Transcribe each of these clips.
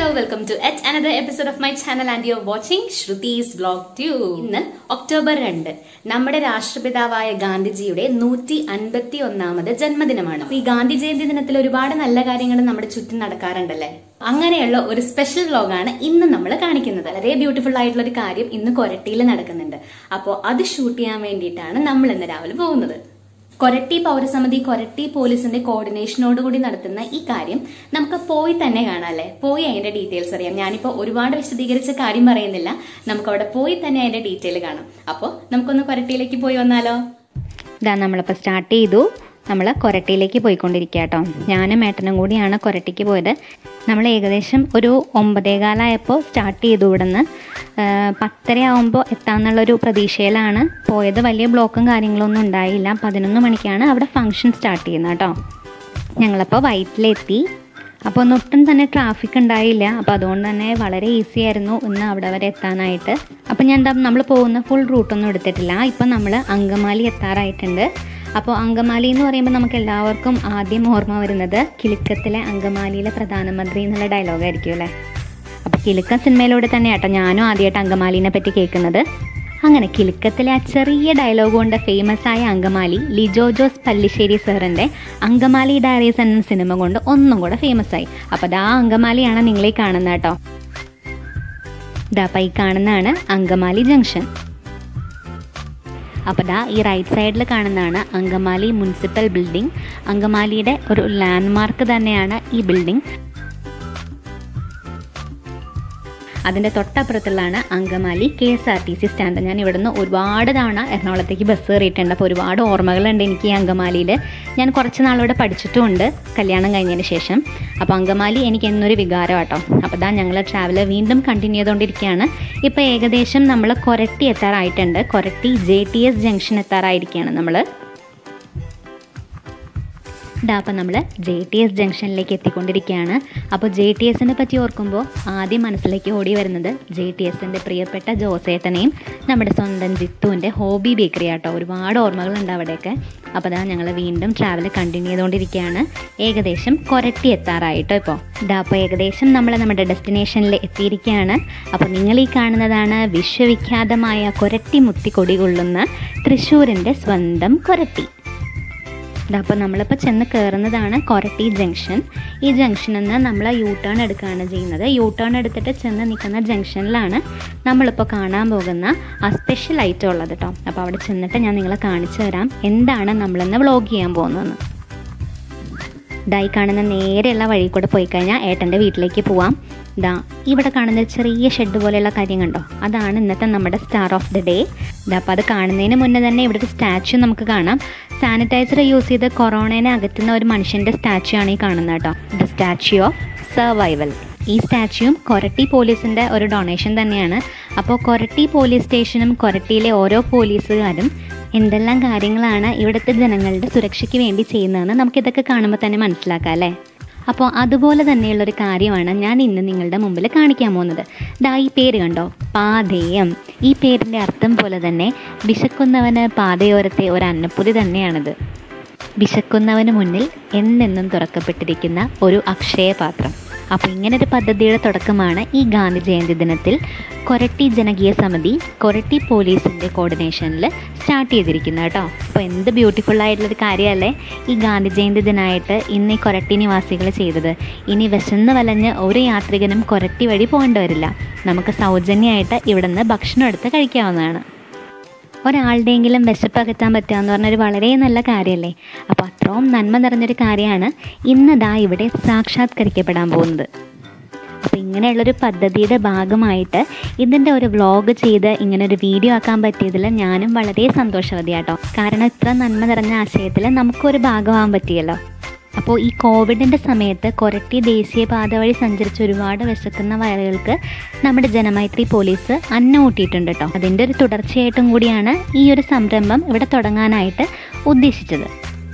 welcome to yet another episode of my channel and you watching Shruthi's vlog too ഇന്ന് October രണ്ട് നമ്മുടെ രാഷ്ട്രപിതാവായ ഗാന്ധിജിയുടെ നൂറ്റി അൻപത്തി ഒന്നാമത് ജന്മദിനമാണ് അപ്പൊ ഈ ഗാന്ധി ജയന്തി ദിനത്തിൽ ഒരുപാട് നല്ല കാര്യങ്ങൾ നമ്മുടെ ചുറ്റും നടക്കാറുണ്ടല്ലേ അങ്ങനെയുള്ള ഒരു സ്പെഷ്യൽ വ്ലോഗാണ് ഇന്ന് നമ്മൾ കാണിക്കുന്നത് വളരെ ബ്യൂട്ടിഫുൾ ആയിട്ടുള്ള ഒരു കാര്യം ഇന്ന് കൊരട്ടിയിൽ നടക്കുന്നുണ്ട് അപ്പോൾ അത് ഷൂട്ട് ചെയ്യാൻ വേണ്ടിയിട്ടാണ് നമ്മൾ ഇന്ന് രാവിലെ പോകുന്നത് കൊരട്ടി പൗരസമിതി കൊരട്ടി പോലീസിന്റെ കോർഡിനേഷനോട് കൂടി നടത്തുന്ന ഈ കാര്യം നമുക്ക് പോയി തന്നെ കാണാം അല്ലേ പോയി അതിന്റെ ഡീറ്റെയിൽസ് അറിയാം ഞാനിപ്പോൾ ഒരുപാട് വിശദീകരിച്ച കാര്യം പറയുന്നില്ല നമുക്ക് അവിടെ പോയി തന്നെ അതിന്റെ ഡീറ്റെയിൽ കാണാം അപ്പോൾ നമുക്കൊന്ന് കൊരട്ടിയിലേക്ക് പോയി വന്നാലോ ഇതാ നമ്മളിപ്പോൾ സ്റ്റാർട്ട് ചെയ്തു നമ്മൾ കൊരട്ടിയിലേക്ക് പോയിക്കൊണ്ടിരിക്കുക കേട്ടോ ഞാനും ഏട്ടനും കൂടിയാണ് കൊരട്ടിക്ക് പോയത് നമ്മൾ ഏകദേശം ഒരു ഒമ്പതേകാലായപ്പോൾ സ്റ്റാർട്ട് ചെയ്തു ഇവിടുന്ന് പത്തര ആകുമ്പോൾ എത്താമെന്നുള്ളൊരു പ്രതീക്ഷയിലാണ് പോയത് വലിയ ബ്ലോക്കും കാര്യങ്ങളൊന്നും ഉണ്ടായില്ല പതിനൊന്ന് മണിക്കാണ് അവിടെ ഫംഗ്ഷൻ സ്റ്റാർട്ട് ചെയ്യുന്നത് കേട്ടോ ഞങ്ങളപ്പോൾ വൈറ്റിലെത്തി അപ്പോൾ ഒന്നും ഒട്ടും തന്നെ ട്രാഫിക് ഉണ്ടായില്ല അപ്പോൾ അതുകൊണ്ട് തന്നെ വളരെ ഈസി ആയിരുന്നു ഇന്ന് അവിടെ വരെ എത്താനായിട്ട് അപ്പോൾ ഞാൻ എന്താ നമ്മൾ പോകുന്ന ഫുൾ റൂട്ടൊന്നും എടുത്തിട്ടില്ല ഇപ്പം നമ്മൾ അങ്കമാലി എത്താറായിട്ടുണ്ട് അപ്പോൾ അങ്കമാലി എന്ന് പറയുമ്പോൾ നമുക്ക് എല്ലാവർക്കും ആദ്യം ഓർമ്മ വരുന്നത് കിലുക്കത്തിലെ അങ്കമാലിയിലെ പ്രധാനമന്ത്രി എന്നുള്ള ഡയലോഗായിരിക്കും അല്ലേ അപ്പോൾ കിലുക്കം സിനിമയിലൂടെ തന്നെ കേട്ടോ ഞാനും ആദ്യമായിട്ട് അങ്കമാലിനെ പറ്റി കേൾക്കുന്നത് അങ്ങനെ കിലുക്കത്തിലെ ആ ചെറിയ ഡയലോഗ് കൊണ്ട് ഫേമസ് ആയ അങ്കമാലി ലിജോ ജോസ് പല്ലിശ്ശേരി സാറിൻ്റെ അങ്കമാലി ഡയറീസ് എന്ന സിനിമ കൊണ്ട് ഒന്നും കൂടെ ഫേമസ് ആയി അപ്പോൾ ദാ അങ്കമാലിയാണ് നിങ്ങളീ കാണുന്നത് കേട്ടോ ദാ പൈ കാണുന്നതാണ് അങ്കമാലി ജംഗ്ഷൻ അപ്പോൾ ദാ ഈ റൈറ്റ് സൈഡിൽ കാണുന്നതാണ് അങ്കമാലി മുനിസിപ്പൽ ബിൽഡിംഗ് അങ്കമാലിയുടെ ഒരു ലാൻഡ്മാർക്ക് തന്നെയാണ് ഈ ബിൽഡിംഗ് അതിൻ്റെ തൊട്ടപ്പുറത്തുള്ളതാണ് Angamaly K S R T C stand ഞാൻ ഇവിടുന്ന് ഒരുപാട് തവണ എറണാകുളത്തേക്ക് ബസ് കയറിയിട്ടുണ്ട് അപ്പോൾ ഒരുപാട് ഓർമ്മകളുണ്ട് എനിക്ക് ഈ അങ്കമാലിയിൽ ഞാൻ കുറച്ച് നാളിവിടെ പഠിച്ചിട്ടുമുണ്ട് കല്യാണം കഴിഞ്ഞതിന് ശേഷം അപ്പോൾ അങ്കമാലി എനിക്ക് എന്നൊരു വികാരം കേട്ടോ അപ്പോൾ ഇതാ ഞങ്ങൾ ട്രാവൽ വീണ്ടും കണ്ടിന്യൂ ചെയ്തുകൊണ്ടിരിക്കുകയാണ് ഇപ്പോൾ ഏകദേശം നമ്മൾ കൊരട്ടി എത്താറായിട്ടുണ്ട് Koratty J T S junction എത്താറായിരിക്കുകയാണ് നമ്മൾ ഇതാ അപ്പം നമ്മൾ ജെ ടി എസ് ജംഗ്ഷനിലേക്ക് എത്തിക്കൊണ്ടിരിക്കുകയാണ് അപ്പോൾ ജെ ടി എസിനെ പറ്റി ഓർക്കുമ്പോൾ ആദ്യം മനസ്സിലേക്ക് ഓടി വരുന്നത് ജെ ടി എസിൻ്റെ പ്രിയപ്പെട്ട ജോസേട്ടനെയും നമ്മുടെ സ്വന്തം ജിത്തുവിൻ്റെ ഹോബി ബേക്കറി ആട്ടോ ഒരുപാട് ഓർമ്മകളുണ്ട് അവിടെയൊക്കെ അപ്പോൾ അതാ ഞങ്ങൾ വീണ്ടും ട്രാവൽ കണ്ടിന്യൂ ചെയ്തുകൊണ്ടിരിക്കുകയാണ് ഏകദേശം കൊരട്ടി എത്താറായിട്ടോ ഇപ്പോൾ ഇതാ അപ്പോൾ ഏകദേശം നമ്മൾ നമ്മുടെ ഡെസ്റ്റിനേഷനിൽ എത്തിയിരിക്കുകയാണ് അപ്പോൾ നിങ്ങൾ ഈ കാണുന്നതാണ് വിശ്വവിഖ്യാതമായ കൊരട്ടി മുത്തി കൊടികൊള്ളുന്ന തൃശ്ശൂരിൻ്റെ സ്വന്തം കൊരട്ടി അപ്പോൾ നമ്മളിപ്പോൾ ചെന്ന് കയറുന്നതാണ് കൊരട്ടി ജംഗ്ഷൻ ഈ ജംഗ്ഷനിൽ നിന്ന് നമ്മൾ യൂ ടേൺ എടുക്കുകയാണ് ചെയ്യുന്നത് യൂ ടേൺ എടുത്തിട്ട് ചെന്ന് നിൽക്കുന്ന ജംഗ്ഷനിലാണ് നമ്മളിപ്പോൾ കാണാൻ പോകുന്ന ആ സ്പെഷ്യൽ ഐറ്റം ഉള്ളത് കേട്ടോ അപ്പോൾ അവിടെ ചെന്നിട്ട് ഞാൻ നിങ്ങളെ കാണിച്ചു തരാം എന്താണ് നമ്മളിന്ന് വ്ളോഗ് ചെയ്യാൻ പോകുന്നതെന്ന് ഇതായി കാണുന്ന നേരെയുള്ള വഴി കൂടെ പോയി കഴിഞ്ഞാൽ ഏട്ടൻ്റെ വീട്ടിലേക്ക് പോവാം ഇതാ ഇവിടെ കാണുന്ന ഒരു ചെറിയ ഷെഡ് പോലെയുള്ള കാര്യം കണ്ടോ അതാണ് ഇന്നത്തെ നമ്മുടെ സ്റ്റാർ ഓഫ് ദി ഡേ ഇതാ അപ്പോൾ അത് കാണുന്നതിന് മുന്നേ തന്നെ ഇവിടെ ഒരു സ്റ്റാച്ചു നമുക്ക് കാണാം സാനിറ്റൈസർ യൂസ് ചെയ്ത് കൊറോണയെ അകറ്റുന്ന ഒരു മനുഷ്യൻ്റെ സ്റ്റാച്ചു ആണ് ഈ കാണുന്നത് കേട്ടോ ദ സ്റ്റാച്യു ഓഫ് സർവൈവൽ ഈ സ്റ്റാച്യൂയും കൊരട്ടി പോലീസിൻ്റെ ഒരു ഡൊണേഷൻ തന്നെയാണ് അപ്പോൾ കൊരട്ടി പോലീസ് സ്റ്റേഷനും കൊരട്ടിയിലെ ഓരോ പോലീസുകാരും എന്തെല്ലാം കാര്യങ്ങളാണ് ഇവിടുത്തെ ജനങ്ങളുടെ സുരക്ഷയ്ക്ക് വേണ്ടി ചെയ്യുന്നതെന്ന് നമുക്കിതൊക്കെ കാണുമ്പോൾ തന്നെ മനസ്സിലാക്കാം അല്ലേ അപ്പോൾ അതുപോലെ തന്നെയുള്ളൊരു കാര്യമാണ് ഞാൻ ഇന്ന് നിങ്ങളുടെ മുമ്പിൽ കാണിക്കാൻ പോകുന്നത് ദാ ഈ പേര് കണ്ടോ പാതേയം ഈ പേരിൻ്റെ അർത്ഥം പോലെ തന്നെ വിശക്കുന്നവന് പാതയോരത്തെ ഒരു അന്നപ്പുതി തന്നെയാണിത് വിശക്കുന്നവന് മുന്നിൽ എന്നെന്നും തുറക്കപ്പെട്ടിരിക്കുന്ന ഒരു അക്ഷയപാത്രം അപ്പോൾ ഇങ്ങനൊരു പദ്ധതിയുടെ തുടക്കമാണ് ഈ ഗാന്ധി ജയന്തി ദിനത്തിൽ കൊരട്ടി ജനകീയ സമിതി കൊരട്ടി പോലീസിൻ്റെ കോർഡിനേഷനിൽ സ്റ്റാർട്ട് ചെയ്തിരിക്കുന്നത് കേട്ടോ അപ്പോൾ എന്ത് ബ്യൂട്ടിഫുൾ ആയിട്ടുള്ളൊരു കാര്യമല്ലേ ഈ ഗാന്ധി ജയന്തി ദിനമായിട്ട് ഇന്ന് ഈ കൊരട്ടി നിവാസികൾ ചെയ്തത് ഇനി വിശന്ന് വലഞ്ഞ് ഒരു യാത്രികനും കൊരട്ടി വഴി പോകേണ്ടി വരില്ല നമുക്ക് സൗജന്യമായിട്ട് ഇവിടെ നിന്ന് ഭക്ഷണം എടുത്ത് കഴിക്കാവുന്നതാണ് ഒരാളുടെയെങ്കിലും വിശപ്പ് അകറ്റാൻ പറ്റുക എന്ന് പറഞ്ഞൊരു വളരെ നല്ല കാര്യമല്ലേ അപ്പോൾ അത്രയും നന്മ നിറഞ്ഞൊരു കാര്യമാണ് ഇന്നതാ ഇവിടെ സാക്ഷാത്കരിക്കപ്പെടാൻ പോകുന്നത് അപ്പോൾ ഇങ്ങനെയുള്ളൊരു പദ്ധതിയുടെ ഭാഗമായിട്ട് ഇതിൻ്റെ ഒരു വ്ളോഗ് ചെയ്ത് ഇങ്ങനെ ഒരു വീഡിയോ ആക്കാൻ പറ്റിയതിൽ ഞാനും വളരെ സന്തോഷവതിയാട്ടോ കാരണം ഇത്ര നന്മ നിറഞ്ഞ ആശയത്തിൽ നമുക്കൊരു ഭാഗമാകാൻ പറ്റിയല്ലോ അപ്പോൾ ഈ കോവിഡിൻ്റെ സമയത്ത് കൊരട്ടി ദേശീയപാത വഴി സഞ്ചരിച്ച ഒരുപാട് വിശക്കുന്ന വയറുകൾക്ക് നമ്മുടെ ജനമൈത്രി പോലീസ് അന്നം ഊട്ടിയിട്ടുണ്ട് കേട്ടോ അതിൻ്റെ ഒരു തുടർച്ചയായിട്ടും കൂടിയാണ് ഈ ഒരു സംരംഭം ഇവിടെ തുടങ്ങാനായിട്ട് ഉദ്ദേശിച്ചത്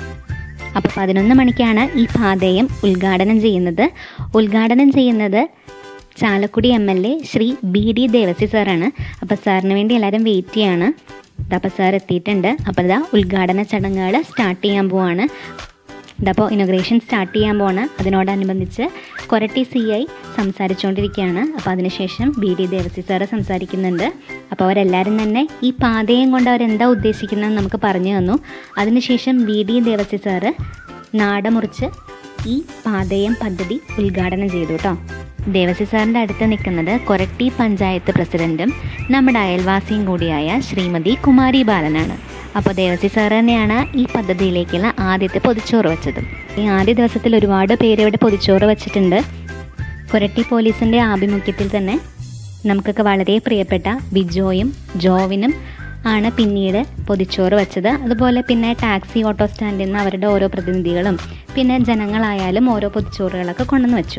അപ്പോൾ പതിനൊന്ന് മണിക്കാണ് ഈ പാതയം ഉദ്ഘാടനം ചെയ്യുന്നത് ഉദ്ഘാടനം ചെയ്യുന്നത് Chalakudy M L A Shri B D Devassy സാറാണ് അപ്പോൾ സാറിന് വേണ്ടി എല്ലാവരും വെയിറ്റ് ചെയ്യാണ് അപ്പോൾ സാർ എത്തിയിട്ടുണ്ട് അപ്പോൾ ഇതാ ഉദ്ഘാടന ചടങ്ങുകൾ സ്റ്റാർട്ട് ചെയ്യാൻ പോവാണ് ഇതപ്പോൾ ഇനോഗ്രേഷൻ സ്റ്റാർട്ട് ചെയ്യാൻ പോണ് അതിനോടനുബന്ധിച്ച് കൊരട്ടി സി ഐ സംസാരിച്ചുകൊണ്ടിരിക്കുകയാണ് അപ്പോൾ അതിനുശേഷം ബി ഡി ദേവസി സാറ് സംസാരിക്കുന്നുണ്ട് അപ്പോൾ അവരെല്ലാവരും തന്നെ ഈ പാതയും കൊണ്ട് അവരെന്താ ഉദ്ദേശിക്കുന്നതെന്ന് നമുക്ക് പറഞ്ഞു തന്നു അതിനുശേഷം ബി ഡി ദേവസി സാറ് നാടമുറിച്ച് ഈ പാതയം പദ്ധതി ഉദ്ഘാടനം ചെയ്തു കേട്ടോ ദേവസി സാറിൻ്റെ അടുത്ത് നിൽക്കുന്നത് കൊരട്ടി പഞ്ചായത്ത് പ്രസിഡൻറ്റും നമ്മുടെ അയൽവാസിയും കൂടിയായ ശ്രീമതി കുമാരി ബാലനാണ് അപ്പോൾ ദേവസി സാർ തന്നെയാണ് ഈ പദ്ധതിയിലേക്കുള്ള ആദ്യത്തെ പൊതിച്ചോറ് വെച്ചത് ഈ ആദ്യ ദിവസത്തിൽ ഒരുപാട് പേര് ഇവിടെ പൊതിച്ചോറ് വെച്ചിട്ടുണ്ട് കൊരട്ടി പോലീസിൻ്റെ ആഭിമുഖ്യത്തിൽ തന്നെ നമുക്കൊക്കെ വളരെ പ്രിയപ്പെട്ട ബിജോയും ജോവിനും ആണ് പിന്നീട് പൊതിച്ചോറ് വെച്ചത് അതുപോലെ പിന്നെ ടാക്സി ഓട്ടോ സ്റ്റാൻഡിൽ നിന്ന് അവരുടെ ഓരോ പ്രതിനിധികളും പിന്നെ ജനങ്ങളായാലും ഓരോ പൊതിച്ചോറുകളൊക്കെ കൊണ്ടുവന്ന് വെച്ചു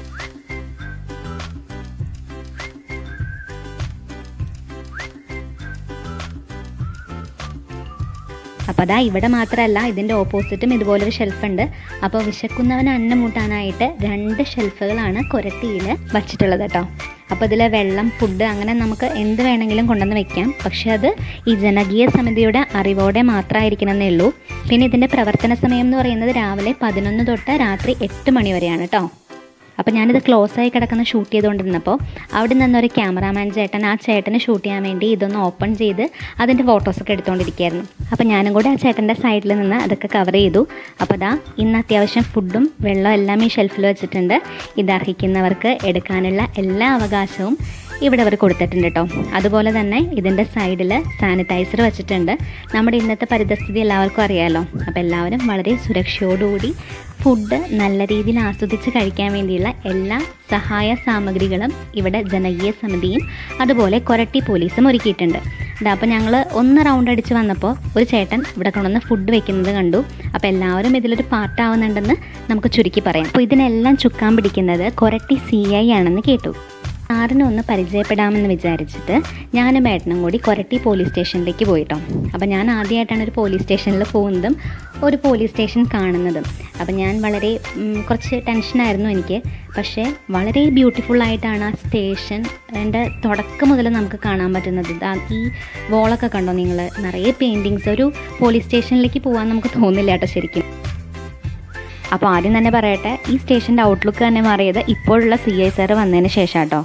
അപ്പോൾ അതാ ഇവിടെ മാത്രമല്ല ഇതിൻ്റെ ഓപ്പോസിറ്റും ഇതുപോലൊരു ഷെൽഫുണ്ട് അപ്പോൾ വിശക്കുന്നവന് അന്നം മൂട്ടാനായിട്ട് രണ്ട് ഷെൽഫുകളാണ് കൊരട്ടിയിൽ വച്ചിട്ടുള്ളത് കേട്ടോ അപ്പോൾ ഇതിൽ വെള്ളം ഫുഡ് അങ്ങനെ നമുക്ക് എന്ത് വേണമെങ്കിലും കൊണ്ടുവന്ന് വെക്കാം പക്ഷെ അത് ഈ ജനകീയ സമിതിയുടെ അറിവോടെ മാത്രമായിരിക്കണമെന്നേ ഉള്ളൂ പിന്നെ ഇതിൻ്റെ പ്രവർത്തന സമയം എന്ന് പറയുന്നത് രാവിലെ പതിനൊന്ന് തൊട്ട് രാത്രി എട്ട് മണി വരെയാണ് കേട്ടോ അപ്പോൾ ഞാനിത് ക്ലോസ് ആയി കിടക്കുന്ന ഷൂട്ട് ചെയ്തുകൊണ്ടിരുന്നപ്പോൾ അവിടെ നിന്നൊരു ക്യാമറാമാൻ ചേട്ടൻ ആ ചേട്ടനെ ഷൂട്ട് ചെയ്യാൻ വേണ്ടി ഇതൊന്ന് ഓപ്പൺ ചെയ്ത് അതിൻ്റെ ഫോട്ടോസൊക്കെ എടുത്തുകൊണ്ടിരിക്കുകയായിരുന്നു അപ്പോൾ ഞാനും കൂടെ ആ ചേട്ടൻ്റെ സൈഡിൽ നിന്ന് അതൊക്കെ കവർ ചെയ്തു അപ്പോൾ അതാ ഇന്ന് അത്യാവശ്യം ഫുഡും വെള്ളവും എല്ലാം ഈ ഷെൽഫിൽ വെച്ചിട്ടുണ്ട് ഇത് അർഹിക്കുന്നവർക്ക് എടുക്കാനുള്ള എല്ലാ അവകാശവും ഇവിടെ അവർ കൊടുത്തിട്ടുണ്ട് കേട്ടോ അതുപോലെ തന്നെ ഇതിൻ്റെ സൈഡിൽ സാനിറ്റൈസർ വെച്ചിട്ടുണ്ട് നമ്മുടെ ഇന്നത്തെ പരിതസ്ഥിതി എല്ലാവർക്കും അറിയാമല്ലോ അപ്പോൾ എല്ലാവരും വളരെ സുരക്ഷയോടുകൂടി ഫുഡ് നല്ല രീതിയിൽ ആസ്വദിച്ച് കഴിക്കാൻ വേണ്ടിയുള്ള എല്ലാ സഹായ സാമഗ്രികളും ഇവിടെ ജനകീയ സമിതിയും അതുപോലെ കൊരട്ടി പോലീസും ഒരുക്കിയിട്ടുണ്ട് ഇതാ അപ്പോൾ ഞങ്ങൾ ഒന്ന് റൗണ്ട് അടിച്ച് വന്നപ്പോൾ ഒരു ചേട്ടൻ ഇവിടെ കൊണ്ടുവന്ന് ഫുഡ് വെക്കുന്നത് കണ്ടു അപ്പോൾ എല്ലാവരും ഇതിലൊരു പാർട്ടാവുന്നുണ്ടെന്ന് നമുക്ക് ചുരുക്കി പറയാം അപ്പോൾ ഇതിനെല്ലാം ചുക്കാൻ പിടിക്കുന്നത് കൊരട്ടി സി ഐ ആണെന്ന് കേട്ടു സാറിനെ ഒന്ന് പരിചയപ്പെടാമെന്ന് വിചാരിച്ചിട്ട് ഞാനും ഏട്ടനും കൂടി കൊരട്ടി പോലീസ് സ്റ്റേഷനിലേക്ക് പോയിട്ടോ അപ്പോൾ ഞാൻ ആദ്യമായിട്ടാണ് ഒരു പോലീസ് സ്റ്റേഷനിൽ പോകുന്നതും ഒരു പോലീസ് സ്റ്റേഷൻ കാണുന്നതും അപ്പോൾ ഞാൻ വളരെ ഉം, കുറച്ച് ടെൻഷനായിരുന്നു എനിക്ക് പക്ഷേ വളരെ ബ്യൂട്ടിഫുൾ ആയിട്ടാണ് ആ സ്റ്റേഷൻ എൻ്റെ തുടക്കം മുതൽ നമുക്ക് കാണാൻ പറ്റുന്നത് ഇതാ ഈ വോളൊക്കെ കണ്ടോ നിങ്ങൾ നിറയെ പെയിൻറ്റിങ്സ് ഒരു പോലീസ് സ്റ്റേഷനിലേക്ക് പോകാൻ നമുക്ക് തോന്നില്ല കേട്ടോ ശരിക്കും അപ്പോൾ ആദ്യം തന്നെ പറയട്ടെ ഈ സ്റ്റേഷൻ്റെ ഔട്ട്ലുക്ക് തന്നെ മാറിയത് ഇപ്പോഴുള്ള സി ഐ സാറ് വന്നതിന് ശേഷം കേട്ടോ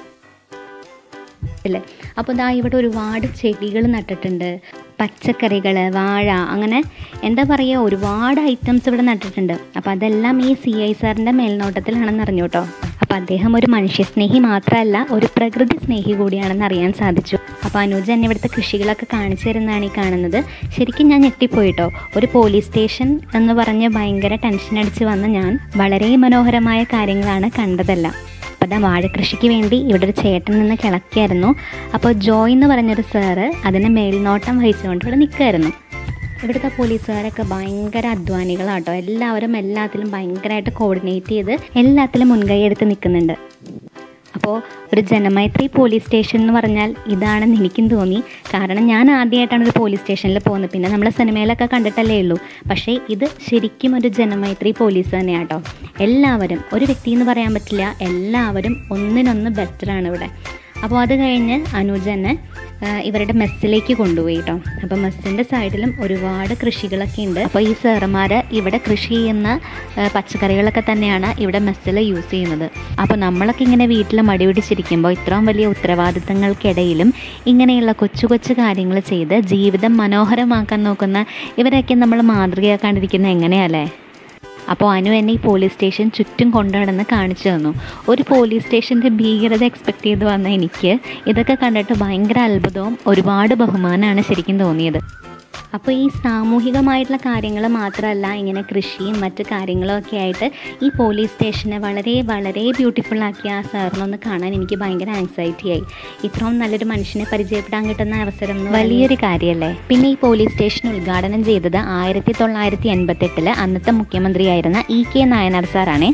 ഇല്ലേ അപ്പോൾ ദാ ഇവിടെ ഒരുപാട് ചെടികൾ നട്ടിട്ടുണ്ട് പച്ചക്കറികൾ വാഴ അങ്ങനെ എന്താ പറയുക ഒരുപാട് ഐറ്റംസ് ഇവിടെ നട്ടിട്ടുണ്ട് അപ്പോൾ അതെല്ലാം ഈ സി ഐ സാറിൻ്റെ മേൽനോട്ടത്തിലാണെന്ന് അറിഞ്ഞു കേട്ടോ അപ്പോൾ അദ്ദേഹം ഒരു മനുഷ്യസ്നേഹി മാത്രമല്ല ഒരു പ്രകൃതി സ്നേഹി കൂടിയാണെന്ന് അറിയാൻ സാധിച്ചു അപ്പോൾ അനുജ എന്നെ ഇവിടുത്തെ കൃഷികളൊക്കെ കാണിച്ചു തരുന്നതാണ് ഈ കാണുന്നത് ശരിക്കും ഞാൻ ഞെട്ടിപ്പോയിട്ടോ ഒരു പോലീസ് സ്റ്റേഷൻ എന്ന് പറഞ്ഞ് ഭയങ്കര ടെൻഷൻ അടിച്ച് വന്ന ഞാൻ വളരെ മനോഹരമായ കാര്യങ്ങളാണ് കണ്ടതെല്ലാം അപ്പോൾ അതാ വാഴക്കൃഷിക്ക് വേണ്ടി ഇവിടെ ഒരു ചേട്ടൻ നിന്ന് കിളക്കിയായിരുന്നു അപ്പോൾ ജോയ് എന്ന് പറഞ്ഞൊരു സാറ് അതിന് മേൽനോട്ടം വഹിച്ചുകൊണ്ട് ഇവിടെ നിൽക്കുമായിരുന്നു ഇവിടുത്തെ പോലീസുകാരൊക്കെ ഭയങ്കര അധ്വാനികളാട്ടോ എല്ലാവരും എല്ലാത്തിലും ഭയങ്കരമായിട്ട് കോർഡിനേറ്റ് ചെയ്ത് എല്ലാത്തിലും മുൻകൈ എടുത്ത് നിൽക്കുന്നുണ്ട് അപ്പോൾ ഒരു ജനമൈത്രി പോലീസ് സ്റ്റേഷൻ എന്ന് പറഞ്ഞാൽ ഇതാണെന്ന് എനിക്കും തോന്നി കാരണം ഞാൻ ആദ്യമായിട്ടാണ് ഒരു പോലീസ് സ്റ്റേഷനിൽ പോകുന്നത് പിന്നെ നമ്മൾ സിനിമയിലൊക്കെ കണ്ടിട്ടല്ലേ ഉള്ളൂ പക്ഷേ ഇത് ശരിക്കും ഒരു ജനമൈത്രി പോലീസ് തന്നെയാട്ടോ എല്ലാവരും ഒരു വ്യക്തി എന്ന് പറയാൻ പറ്റില്ല എല്ലാവരും ഒന്നിനൊന്ന് ബെറ്ററാണ് ഇവിടെ അപ്പോൾ അത് കഴിഞ്ഞ് അനുജ എന്നെ ആ, ഇവരുടെ മെസ്സിലേക്ക് കൊണ്ടുപോയി കേട്ടോ അപ്പോൾ മെസ്സിൻ്റെ സൈഡിലും ഒരുപാട് കൃഷികളൊക്കെ ഉണ്ട് അപ്പോൾ ഈ സാറന്മാർ ഇവിടെ കൃഷി ചെയ്യുന്ന ആ, പച്ചക്കറികളൊക്കെ തന്നെയാണ് ഇവിടെ മെസ്സിൽ യൂസ് ചെയ്യുന്നത് അപ്പോൾ നമ്മളൊക്കെ ഇങ്ങനെ വീട്ടിൽ മടി പിടിച്ചിരിക്കുമ്പോൾ ഇത്രയും വലിയ ഉത്തരവാദിത്തങ്ങൾക്കിടയിലും ഇങ്ങനെയുള്ള കൊച്ചു കൊച്ചു കാര്യങ്ങൾ ചെയ്ത് ജീവിതം മനോഹരമാക്കാൻ നോക്കുന്ന ഇവരൊക്കെ നമ്മൾ മാതൃകയാക്കാണ്ടിരിക്കുന്നത് എങ്ങനെയല്ലേ അപ്പോൾ അനു എന്നെ ഈ പോലീസ് സ്റ്റേഷൻ ചുറ്റും കൊണ്ടുനടന്ന് കാണിച്ചു തന്നു ഒരു പോലീസ് സ്റ്റേഷൻ്റെ ഭീകരത എക്സ്പെക്ട് ചെയ്ത് വന്ന എനിക്ക് ഇതൊക്കെ കണ്ടിട്ട് ഭയങ്കര അത്ഭുതവും ഒരുപാട് ബഹുമാനമാണ് ശരിക്കും തോന്നിയത് അപ്പോൾ ഈ സാമൂഹികമായിട്ടുള്ള കാര്യങ്ങൾ മാത്രമല്ല ഇങ്ങനെ കൃഷിയും മറ്റു കാര്യങ്ങളും ഒക്കെ ആയിട്ട് ഈ പോലീസ് സ്റ്റേഷനെ വളരെ വളരെ ബ്യൂട്ടിഫുൾ ആക്കിയ ആ സാറിനൊന്ന് കാണാൻ എനിക്ക് ഭയങ്കര ആങ്സൈറ്റി ആയി ഇത്രയും നല്ലൊരു മനുഷ്യനെ പരിചയപ്പെടാൻ കിട്ടുന്ന അവസരം എന്ന് വലിയൊരു കാര്യമല്ലേ പിന്നെ ഈ പോലീസ് സ്റ്റേഷൻ ഉദ്ഘാടനം ചെയ്തത് ആയിരത്തി തൊള്ളായിരത്തി എൺപത്തെട്ടില് അന്നത്തെ മുഖ്യമന്ത്രിയായിരുന്ന ഇ കെ നായനാർ സാറാണേ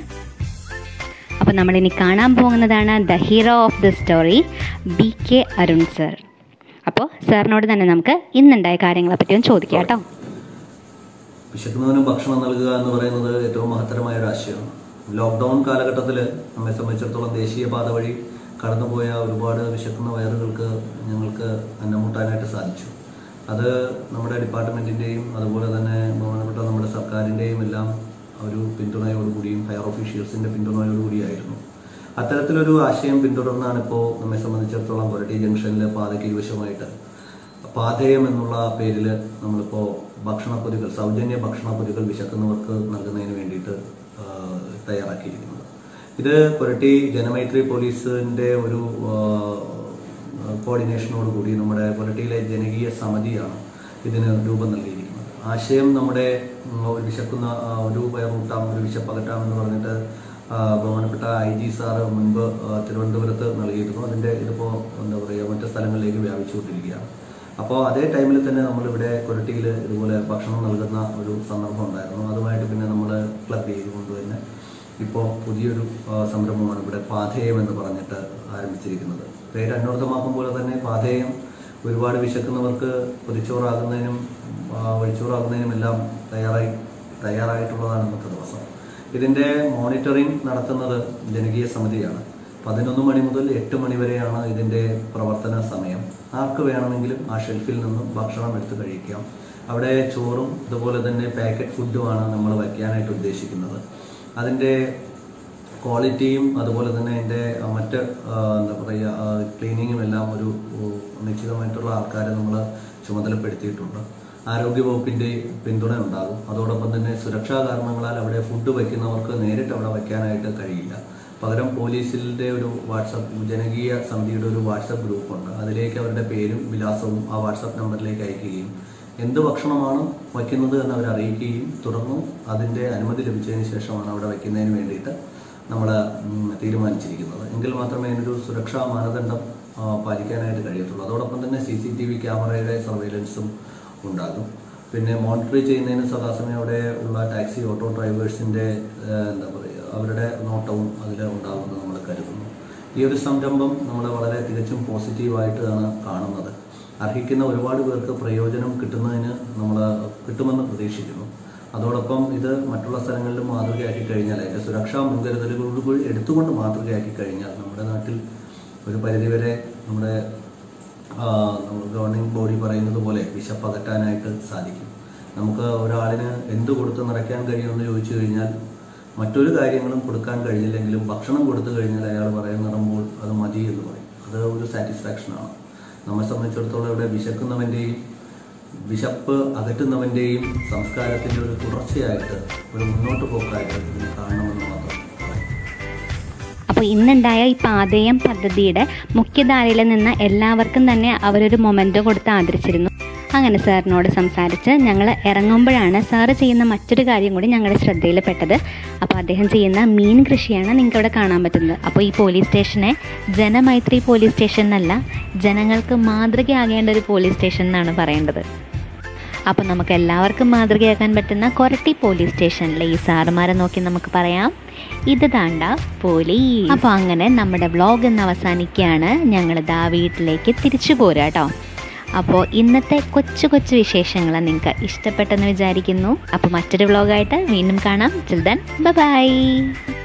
അപ്പോൾ നമ്മളിനി കാണാൻ പോകുന്നതാണ് the hero of the story B K Arun sir അപ്പോൾ സാറിനോട് തന്നെ നമുക്ക് ഇന്നുണ്ടായ കാര്യങ്ങളെ പറ്റി ഒന്ന് ചോദിക്കാം കേട്ടോ വിശക്കുന്നവന് ഭക്ഷണം നൽകുക എന്ന് പറയുന്നത് ഏറ്റവും മഹത്തരമായ ഒരു ആശയമാണ് ലോക്ക്ഡൗൺ കാലഘട്ടത്തിൽ നമ്മെ സംബന്ധിച്ചിടത്തോളം ദേശീയപാത വഴി കടന്നുപോയ ഒരുപാട് വിശക്കുന്ന വയറുകൾക്ക് ഞങ്ങൾക്ക് അന്നമുട്ടാനായിട്ട് സാധിച്ചു അത് നമ്മുടെ ഡിപ്പാർട്ട്മെൻറ്റിൻ്റെയും അതുപോലെ തന്നെ ബഹുമാനപ്പെട്ട നമ്മുടെ സർക്കാരിൻ്റെയും എല്ലാം ഒരു പിന്തുണയോടുകൂടിയും ഹയർ ഒഫീഷ്യൽസിൻ്റെ പിന്തുണയോടുകൂടിയായിരുന്നു അത്തരത്തിലൊരു ആശയം പിന്തുടർന്നാണ് ഇപ്പോൾ നമ്മെ സംബന്ധിച്ചിടത്തോളം കൊരട്ടി ജംഗ്ഷനിലെ പാതയ്ക്ക് ഇരുവശമായിട്ട് പാതയം എന്നുള്ള പേരിൽ നമ്മളിപ്പോൾ ഭക്ഷണപ്പൊതികൾ സൗജന്യ ഭക്ഷണപ്പൊതികൾ വിശക്കുന്നവർക്ക് നൽകുന്നതിന് വേണ്ടിയിട്ട് ആ, തയ്യാറാക്കിയിരിക്കുന്നത് ഇത് കൊരട്ടി ജനമൈത്രി പോലീസിന്റെ ഒരു ആ, കോർഡിനേഷനോട് കൂടി നമ്മുടെ കൊരട്ടിയിലെ ജനകീയ സമിതിയാണ് ഇതിന് രൂപം നൽകിയിരിക്കുന്നത് ആശയം നമ്മുടെ ഉം, ഒരു വിശക്കുന്ന ആ, ഒരു പയറൂട്ടാം ഒരു വിശപ്പകറ്റാം എന്ന് പറഞ്ഞിട്ട് ആ, ബഹുമാനപ്പെട്ട ഐ ജി സാറ് മുൻപ് ആ, തിരുവനന്തപുരത്ത് നൽകിയിരുന്നു അതിന്റെ ഇതിപ്പോൾ എന്താ പറയുക മറ്റു സ്ഥലങ്ങളിലേക്ക് വ്യാപിച്ചുകൊണ്ടിരിക്കുകയാണ് അപ്പോൾ അതേ ടൈമിൽ തന്നെ നമ്മളിവിടെ കൊരട്ടിയിൽ ഇതുപോലെ ഭക്ഷണം നൽകുന്ന ഒരു സന്ദർഭം ഉണ്ടായിരുന്നു അതുമായിട്ട് പിന്നെ നമ്മൾ ക്ലബ് ചെയ്തുകൊണ്ട് തന്നെ ഇപ്പോൾ പുതിയൊരു ആ, സംരംഭമാണ് ഇവിടെ പാഥേയം എന്ന് പറഞ്ഞിട്ട് ആരംഭിച്ചിരിക്കുന്നത് പേര് അന്വർത്ഥമാക്കും പോലെ തന്നെ പാഥേയം ഒരുപാട് വിശക്കുന്നവർക്ക് പൊതിച്ചോറാകുന്നതിനും ആ, ഒഴിച്ചോറാകുന്നതിനും എല്ലാം തയ്യാറായി തയ്യാറായിട്ടുള്ളതാണ് ഇന്നത്തെ ദിവസം ഇതിന്റെ മോണിറ്ററിംഗ് നടത്തുന്നത് ജനകീയ സമിതിയാണ് പതിനൊന്ന് മണി മുതൽ എട്ട് മണി വരെയാണ് ഇതിന്റെ പ്രവർത്തന സമയം ആർക്ക് വേണമെങ്കിലും ആ ഷെൽഫിൽ നിന്നും ഭക്ഷണം എടുത്ത് കഴിക്കാം അവിടെ ചോറും അതുപോലെ തന്നെ പാക്കറ്റ് ഫുഡുമാണ് നമ്മൾ വയ്ക്കാനായിട്ട് ഉദ്ദേശിക്കുന്നത് അതിന്റെ ക്വാളിറ്റിയും അതുപോലെ തന്നെ അതിൻ്റെ മറ്റ് ആ, എന്താ പറയുക ക്ലീനിങ്ങും എല്ലാം ഒരു ഉ, നിശ്ചിതമായിട്ടുള്ള ആൾക്കാരെ നമ്മൾ ചുമതലപ്പെടുത്തിയിട്ടുണ്ട് ആരോഗ്യവകുപ്പിൻ്റെ പിന്തുണ ഉണ്ടാകും അതോടൊപ്പം തന്നെ സുരക്ഷാ കാരണങ്ങളാൽ അവിടെ ഫുഡ് വയ്ക്കുന്നവർക്ക് നേരിട്ട് അവിടെ വയ്ക്കാനായിട്ട് കഴിയില്ല പകരം പോലീസിൻ്റെ ഒരു വാട്സപ്പ് ജനകീയ സമിതിയുടെ ഒരു വാട്സപ്പ് ഗ്രൂപ്പുണ്ട് അതിലേക്ക് അവരുടെ പേരും വിലാസവും ആ വാട്സപ്പ് നമ്പറിലേക്ക് അയക്കുകയും എന്ത് ഭക്ഷണമാണ് വയ്ക്കുന്നത് എന്ന് അവർ അറിയിക്കുകയും തുടർന്ന് അതിൻ്റെ അനുമതി ലഭിച്ചതിന് ശേഷമാണ് അവിടെ വയ്ക്കുന്നതിന് വേണ്ടിയിട്ട് നമ്മൾ തീരുമാനിച്ചിരിക്കുന്നത് എങ്കിൽ മാത്രമേ അതിനൊരു സുരക്ഷാ മാനദണ്ഡം ആ, പാലിക്കാനായിട്ട് കഴിയത്തുള്ളൂ അതോടൊപ്പം തന്നെ സി സി ടി വി ക്യാമറയുടെ സർവൈലൻസും ഉണ്ടാകും പിന്നെ മോണിറ്റർ ചെയ്യുന്നതിന് സദാസമയം അവിടെ ഉള്ള ടാക്സി ഓട്ടോ ഡ്രൈവേഴ്സിൻ്റെ എന്താ പറയുക അവരുടെ നോട്ടവും അതിൽ ഉണ്ടാകുമെന്ന് നമ്മൾ കരുതുന്നു ഈ ഒരു സംരംഭം നമ്മൾ വളരെ തികച്ചും പോസിറ്റീവായിട്ടാണ് കാണുന്നത് അർഹിക്കുന്ന ഒരുപാട് പേർക്ക് പ്രയോജനം കിട്ടുന്നതിന് നമ്മൾ കിട്ടുമെന്ന് പ്രതീക്ഷിക്കുന്നു അതോടൊപ്പം ഇത് മറ്റുള്ള സ്ഥലങ്ങളിലും മാതൃകയാക്കി കഴിഞ്ഞാൽ അതിൻ്റെ സുരക്ഷാ മുൻകരുതലുകൾ കൂടി എടുത്തുകൊണ്ട് മാതൃകയാക്കി കഴിഞ്ഞാൽ നമ്മുടെ നാട്ടിൽ ഒരു പരിധിവരെ നമ്മുടെ ആ, നമ്മുടെ ഗവർണിംഗ് ബോഡി പറയുന്നത് പോലെ വിശപ്പകറ്റാനായിട്ട് സാധിക്കും നമുക്ക് ഒരാളിന് എന്ത് കൊടുത്ത് നിറയ്ക്കാൻ കഴിയുമെന്ന് ചോദിച്ചു കഴിഞ്ഞാൽ മറ്റൊരു കാര്യങ്ങളും കൊടുക്കാൻ കഴിഞ്ഞില്ലെങ്കിലും ഭക്ഷണം കൊടുത്തു കഴിഞ്ഞാൽ അയാൾ പറയാൻ നിറമ്പോൾ അത് മതി എന്ന് പറയും അത് ഒരു സാറ്റിസ്ഫാക്ഷനാണ് നമ്മെ സംബന്ധിച്ചിടത്തോളം ഇവിടെ വിശക്കുന്നവൻ്റെയും വിശപ്പ് അകറ്റുന്നവൻ്റെയും സംസ്കാരത്തിൻ്റെ ഒരു തുടർച്ചയായിട്ട് ഒരു മുന്നോട്ട് പോക്കായിട്ട് ഇതിനെ കാണണമെന്ന് മാത്രം പറയും അപ്പോൾ ഇന്നുണ്ടായ ഈ പാതയം പദ്ധതിയുടെ മുഖ്യധാരയിൽ നിന്ന് എല്ലാവർക്കും തന്നെ അവരൊരു മൊമെൻറ്റോ കൊടുത്ത് ആദരിച്ചിരുന്നു അങ്ങനെ സാറിനോട് സംസാരിച്ച് ഞങ്ങൾ ഇറങ്ങുമ്പോഴാണ് സാറ് ചെയ്യുന്ന മറ്റൊരു കാര്യം കൂടി ഞങ്ങളുടെ ശ്രദ്ധയിൽപ്പെട്ടത് അപ്പോൾ അദ്ദേഹം ചെയ്യുന്ന മീൻ കൃഷിയാണ് നിങ്ങൾക്ക് ഇവിടെ കാണാൻ പറ്റുന്നത് അപ്പോൾ ഈ പോലീസ് സ്റ്റേഷനെ ജനമൈത്രി പോലീസ് സ്റ്റേഷൻ എന്നല്ല ജനങ്ങൾക്ക് മാതൃകയാകേണ്ട ഒരു പോലീസ് സ്റ്റേഷൻ എന്നാണ് പറയേണ്ടത് അപ്പോൾ നമുക്ക് എല്ലാവർക്കും മാതൃകയാക്കാൻ പറ്റുന്ന കൊരട്ടി പോലീസ് സ്റ്റേഷനിലെ ഈ സാറുമാരെ നോക്കി നമുക്ക് പറയാം ഇത് താണ്ട പോലീസ് അപ്പോൾ അങ്ങനെ നമ്മുടെ വ്ളോഗ് എന്ന് അവസാനിക്കുകയാണ് ഞങ്ങൾ ദാ വീട്ടിലേക്ക് തിരിച്ചു പോരാ കേട്ടോ അപ്പോൾ ഇന്നത്തെ കൊച്ചു കൊച്ചു വിശേഷങ്ങൾ നിങ്ങൾക്ക് ഇഷ്ടപ്പെട്ടെന്ന് വിചാരിക്കുന്നു അപ്പോൾ മറ്റൊരു വ്ളോഗായിട്ട് വീണ്ടും കാണാം ചിൽഡൻ ബൈ